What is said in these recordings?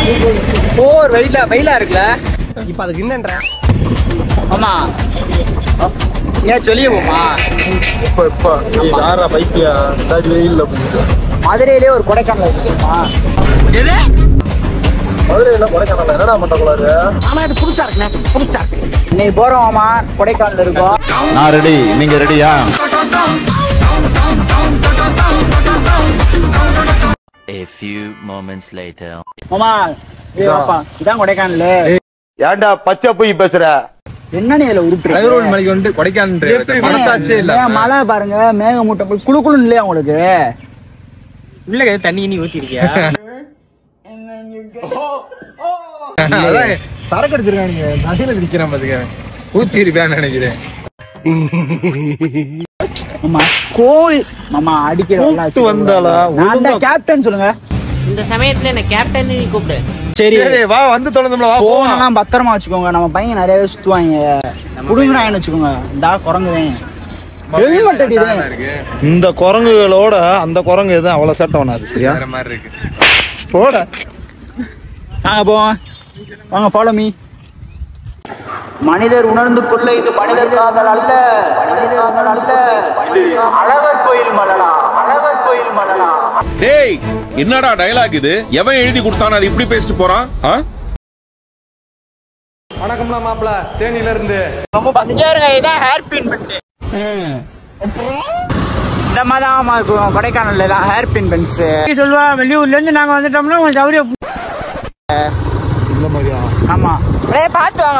போர் வெயிலா வெயிலா இருக்குல்ல இப்ப அதுக்கு என்னன்ற ஆமா ஏன் சொல்லிய போமா இப்ப இப்ப யாரா பைக்கியா சாரி வெயில்ல போயிட்டு மதுரையிலே ஒரு கொடைக்கானல் இருக்குமா மதுரையில கொடைக்கானல் என்னடா பண்ணக்கூடாது ஆனா இது புதுசா இருக்குண்ணே புதுசா இருக்கு இன்னைக்கு போறோம் ஆமா கொடைக்கானல் இருக்கோம் நான் ரெடி நீங்க ரெடியா A few moments later. ஆமா ஏய் வாப்பா இதான் கொடைக்கானல் ஏன்டா பச்சை போய் பேசுற என்ன நீ இதுல உருட்டுற பதினோரு மணிக்கு வந்து கொடைக்கானல் மனசாச்சே இல்ல ஏன் மழை பாருங்க மேகமூட்டம் போய் குளு குளுன்னு இல்லையா உங்களுக்கு உள்ள தண்ணி நீ ஊத்தி இருக்கியா அதான் சரக்கு அடிச்சிருக்கானுங்க நடுவில் நிக்கிறேன் பாத்துக்க ஊத்தி இருப்பேன்னு நினைக்கிறேன் ஆமா ஸ்கூல் மாமா அடிக்கிற கூப்பிட்டு வந்தாளா? நான் தான் கேப்டன் சொல்லுங்க இந்த சமயத்துல என்ன கேப்டன் நீ கூப்பிடு சரி சரி வா வந்து தொலைந்தோம்ல வா போலாம் போனெல்லாம் பத்திரமா வச்சுக்கோங்க நம்ம பையன் நிறையவே சுத்துவாங்க புடுங்குறாங்கன்னு வச்சுக்கோங்க இந்தா குரங்குவேன் ஹெல்மெட் அடிதான் இருக்கு இந்த குரங்குகளோட அந்த குரங்கு எதுவும் அவ்வளவு சட்டம் பண்ணாது சரியா வேற மாதிரி இருக்கு போட வாங்க போவோம் வாங்க ஃபாலோ மீ மனிதர் உணர்ந்து கொள்ள இது மனிதர் காதல் அல்ல மனிதர் காதல் அல்ல இது அழகர் கோயில் மலலா அழகர் கோயில் மலலா டேய் என்னடா டயலாக் இது எவன் எழுதி கொடுத்தானோ அது இப்படி பேசிட்டு போறான் ஆ? வணக்கம்ல மாப்பிள தேனியில இருந்து இதான் ஹேர் பின் பண்ணிட்டு இந்த மாதிரி தான் இருக்கும் கொடைக்கானல்ல தான் ஹேர் பின் பென்ஸ் சொல்லுவா வெளியூர்ல இருந்து நாங்க வந்துட்டோம்னா உங்க சௌரிய ஆமா ஏய் பாத்து வாங்க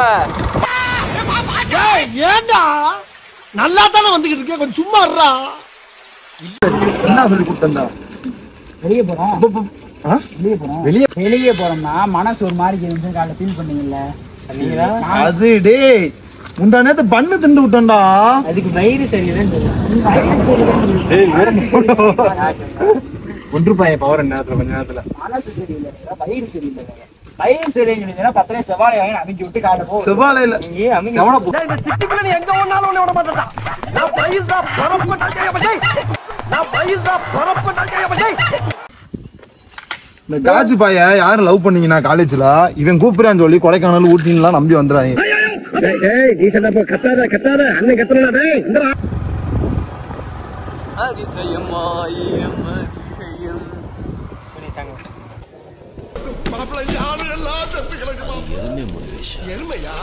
ஏண்டா நல்லா தானே வந்துகிட்டு இருக்கேன் கொஞ்சம் சும்மா இருடா என்ன சொல்லி கொடுத்தா வெளியே போறோம் வெளியே போறோம் வெளியே வெளியே போறோம்னா மனசு ஒரு மாதிரி இருந்துச்சு காலைல ஃபீல் பண்ணீங்கல்ல அது டேய் முந்தா நேத்து பண்ணு திண்டு விட்டோம்டா அதுக்கு வயிறு சரியில்லைன்னு ஒன்று பையன் பவர் நேரத்துல கொஞ்ச நேரத்துல மனசு சரியில்லை வயிறு சரியில்லை வயிறு சரியில்லைன்னா பத்திரே செவ்வாழை வாங்கி அமைக்கி விட்டு காலை போ செவ்வாழையில செவன போ இந்த காஜு பாய யாரும் லவ் பண்ணீங்கன்னா காலேஜ்ல இவன் கூப்பிடுறான்னு சொல்லி கொடைக்கானல் ஊட்டின்லாம் நம்பி வந்துடுறாங்க மாப்பிள்ளை ஆளு எல்லாம் செத்து கிடக்குமா எருமையா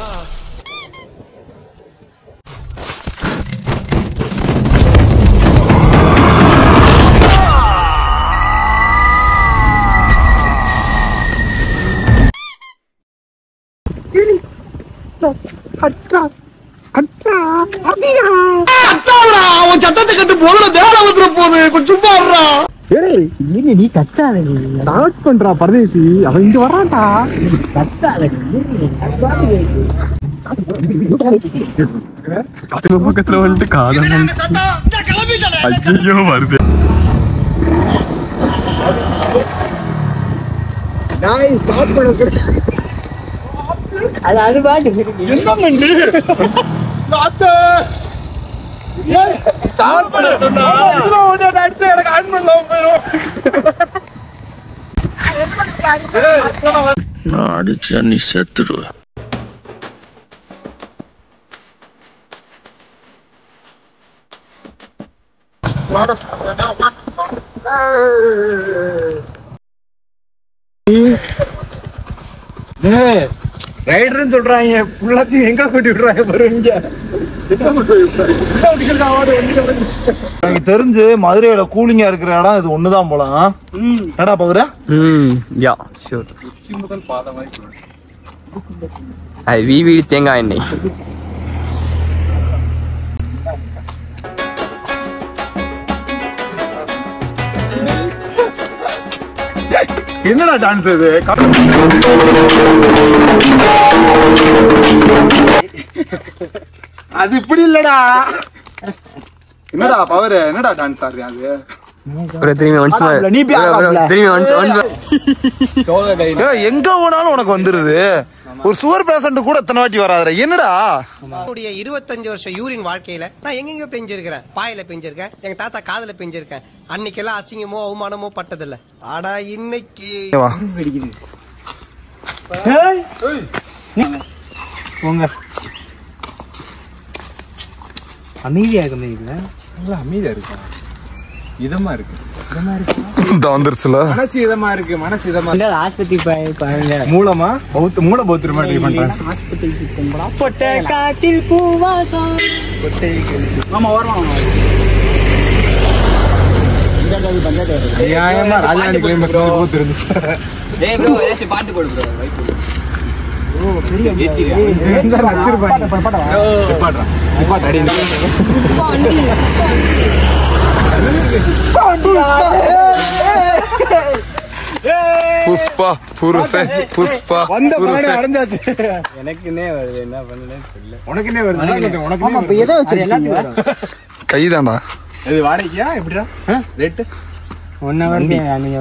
அவன் சத்தத்தை கட்டு முதல்ல வேலை வந்துட போகுது கொஞ்சம் சும்மா இருடா நீ கத்தாத ஸ்டார்ட் பண்றா பரதேசி அவன் இங்க வரான்டா கத்தாத காட்டு பக்கத்துல வந்துட்டு காதல் ஐயோ வருது நான் ஸ்டார்ட் பண்ண சொல்லி அது அது பாட்டு ஸ்டார்ட் பண்ண சொன்னா இதுல ஒண்ணு அடிச்சு எனக்கு ஆன் பண்ணலாம் போயிடும் நான் அடிச்சா நீ செத்துடுவ ரைடர்னு சொல்றாங்க எல்லாத்தையும் எங்க கூட்டி விடுறாங்க பாரு இங்க எனக்கு தெரிஞ்சு மதுரையோட கூலிங்கா இருக்கிற இடம் இது ஒண்ணுதான் போல ஆ? என்னடா பகுர யா ஷூர் அது வீடு தேங்காய் எண்ணெய் என்னடா டான்ஸ் இது அது இப்படி இல்லடா என்னடா பவர் என்னடா டான்ஸ் ஆடுறியா அது ஒரு திரும்பி ஒன்ஸ் நீ போய் ஆடாப்ல. திரும்பி ஒன்ஸ் ஒன்ஸ் ஏய், எங்க போனாலும் உனக்கு வந்துருது ஒரு சுவர் பேஷண்ட் கூட எத்தனை வாட்டி வராதுடா என்னடா என்னுடைய இருபத்தஞ்சு வருஷம் யூரின் வாழ்க்கையில நான் எங்கெங்க பெஞ்சிருக்கிறேன் பாயில பெஞ்சிருக்கேன் எங்க தாத்தா காதுல பெஞ்சிருக்கேன் அன்னைக்கெல்லாம் அசிங்கமோ அவமானமோ பட்டதில்ல ஆனா இன்னைக்கு வா போங்க அமைதியா இருக்க மாதிரி நல்லா அமைதியா இருக்கா இதமா இருக்கு இதமா இருக்கு இந்த வந்துருச்சுல மனசு இதமா இருக்கு மனசு இதமா இந்த ஆஸ்பத்திரி போய் பாருங்க மூலமா பௌத்த மூல பௌத்திரமா ட்ரை பண்றேன் ஆஸ்பத்திரிக்கு கும்பலா பொட்ட காட்டில் பூவாசம் ஆமா வருவான் நியாயமா ராஜாணி கிளைமேக்ஸ் போத்து இருந்து டேய் ப்ரோ ஏதாச்சும் பாட்டு போடு ப்ரோ புஷ்பா புருஷன் புஷ்பா வந்த பானை புருஷன் அடைஞ்சாச்சு எனக்குன்னே வருது என்ன பண்ணலன்னு தெரியல உனக்குன்னே வருது உனக்கு எதை வச்சு கைதான்டா இது வாடகையா எப்படிடா ரேட்டு ஒன் ஹவர் நீங்க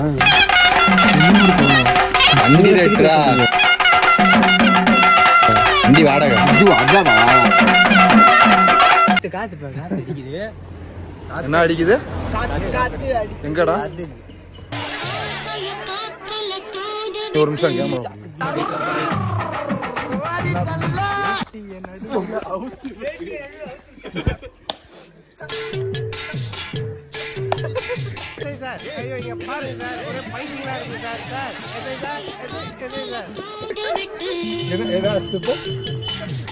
வண்டி ரேட்டா வண்டி வாடகை காத்து பாரு காத்து அடிக்குது என்ன அடிக்குது எங்கடா ஒரு நிமிஷம் கேமரா எஸ்ஐ சார் ஐயோ இங்க பாருங்க சார் ஒரே பைத்தியங்களா இருக்கு sir sir SI sir SI SI sir